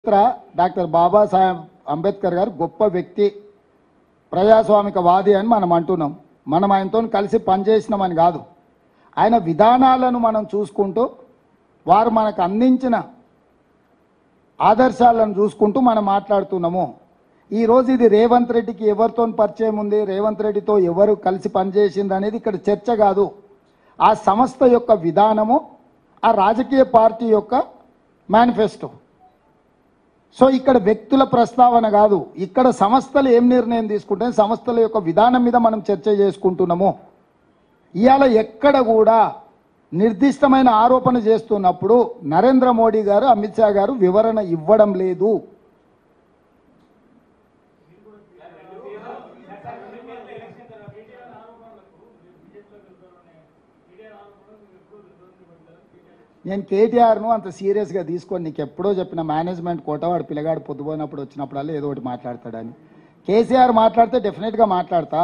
చరిత్ర డాక్టర్ బాబాసాహెబ్ అంబేద్కర్ గారు గొప్ప వ్యక్తి ప్రజాస్వామిక వాది అని మనం అంటున్నాం మనం ఆయనతో కలిసి పనిచేసినామని కాదు ఆయన విధానాలను మనం చూసుకుంటూ వారు మనకు అందించిన ఆదర్శాలను చూసుకుంటూ మనం మాట్లాడుతున్నాము ఈరోజు ఇది రేవంత్ రెడ్డికి ఎవరితో పరిచయం ఉంది రేవంత్ రెడ్డితో ఎవరు కలిసి పనిచేసింది అనేది ఇక్కడ చర్చ కాదు ఆ సంస్థ యొక్క విధానము ఆ రాజకీయ పార్టీ యొక్క మేనిఫెస్టో సో ఇక్కడ వ్యక్తుల ప్రస్తావన కాదు ఇక్కడ సంస్థలు ఏం నిర్ణయం తీసుకుంటే సంస్థల యొక్క విధానం మీద మనం చర్చ చేసుకుంటున్నాము ఇవాళ ఎక్కడ కూడా నిర్దిష్టమైన ఆరోపణ చేస్తున్నప్పుడు నరేంద్ర మోడీ గారు అమిత్ షా గారు వివరణ ఇవ్వడం లేదు నేను కేటీఆర్ను అంత సీరియస్గా తీసుకొని నీకు ఎప్పుడో చెప్పిన మేనేజ్మెంట్ కోట వాడు పిల్లగాడు పొద్దుపోయినప్పుడు వచ్చినప్పుడల్లా ఏదో ఒకటి మాట్లాడతాడని కేసీఆర్ మాట్లాడితే డెఫినెట్గా మాట్లాడతా